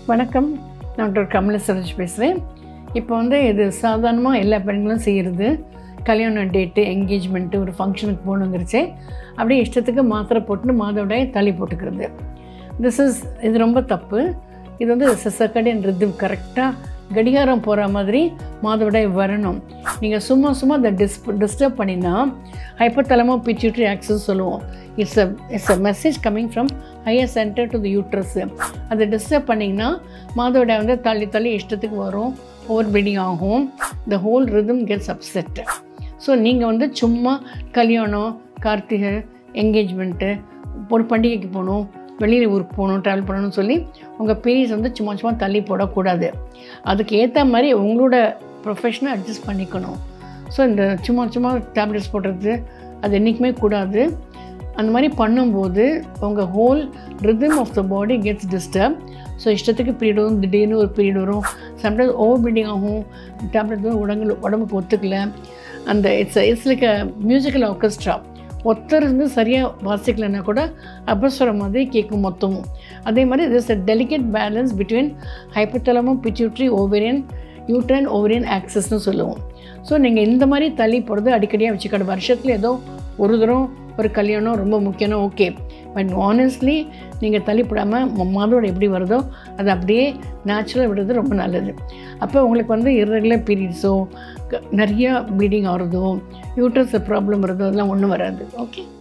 வணக்கம் நான் டாக்டர் கமல சரோஜ் பேசுகிறேன் இப்போ வந்து இது சாதாரணமாக எல்லா பெண்களும் செய்கிறது கல்யாண டேட்டு என்கேஜ்மெண்ட்டு ஒரு ஃபங்க்ஷனுக்கு போகணுங்கிறச்சே அப்படியே இஷ்டத்துக்கு மாத்திரை போட்டுன்னு மாதவிடாய் தள்ளி போட்டுக்கிறது திஸ் இஸ் இது ரொம்ப தப்பு இது வந்து சக்கடின் ரித்தம் கரெக்டாக கடிகாரம் போகிற மாதிரி மாதவிடாய் வரணும் நீங்கள் சும்மா சும்மா அதை டிஸ் டிஸ்டர்ப் பண்ணினா ஹைப்பத்தலமோ பிச்சுட்ரி ஆக்சஸ் சொல்லுவோம் it's a it's a message coming from higher centre to the uterus அதை டிஸ்டர்ப் பண்ணிங்கன்னா மாதவிடாய் வந்து தள்ளி தள்ளி இஷ்டத்துக்கு வரும் ஓவர் ப்ளீடிங் ஆகும் the whole rhythm gets upset so நீங்கள் வந்து சும்மா கல்யாணம் கார்த்திகை என்கேஜ்மெண்ட்டு ஒரு பண்டிகைக்கு போகணும் வெளியில் ஊருக்கு போகணும் ட்ராவல் பண்ணணும்னு சொல்லி உங்கள் பீரியட்ஸ் வந்து சும்மா சும்மா தள்ளி போடக்கூடாது அதுக்கு ஏற்ற மாதிரி உங்களோட ப்ரொஃபஷனை அட்ஜஸ்ட் பண்ணிக்கணும் ஸோ இந்த சும்மா சும்மா டேப்லெட்ஸ் போடுறது அது என்றைக்குமே கூடாது அந்த மாதிரி பண்ணும்போது உங்கள் whole rhythm of the body gets disturb so இஷ்டத்துக்கு பீரியட் வரும் திடீர்னு ஒரு பீரியட் வரும் சம்டைம்ஸ் ஓவர் ப்ளீடிங் ஆகும் டேப்லெட் வந்து உடம்பு உடம்புக்கு ஒத்துக்கல அந்த it's it's like a musical orchestra ஒருத்தர் வந்து சரியாக வாசிக்கலைன்னா கூட அபஸ்வரம் மாதிரி கேட்கும் மொத்தமும் அதே மாதிரி this a delicate balance between ஹைப்பத்தலமும் பிட்யூட்ரி ஓவேரியன் யூட்ரன் ஓவரியன் ஆக்சஸ்னு சொல்லுவோம் ஸோ நீங்கள் இந்த மாதிரி தள்ளி போகிறது அடிக்கடியாக வச்சுக்கணும் வருஷத்தில் ஏதோ ஒரு தரம் ஒரு கல்யாணம் ரொம்ப முக்கியம் ஓகே பட் ஆனஸ்ட்லி நீங்கள் தள்ளி போடாமல் மாதோட எப்படி வருதோ அதை அப்படியே நேச்சுரலாக விடுறது ரொம்ப நல்லது அப்போ உங்களுக்கு வந்து இர்ரெகுலர் பீரியட்ஸோ நிறையா ப்ளீடிங் ஆகிறதோ யூட்ரஸ் ப்ராப்ளம் வருதோ அதெல்லாம் ஒன்றும் வராது ஓகே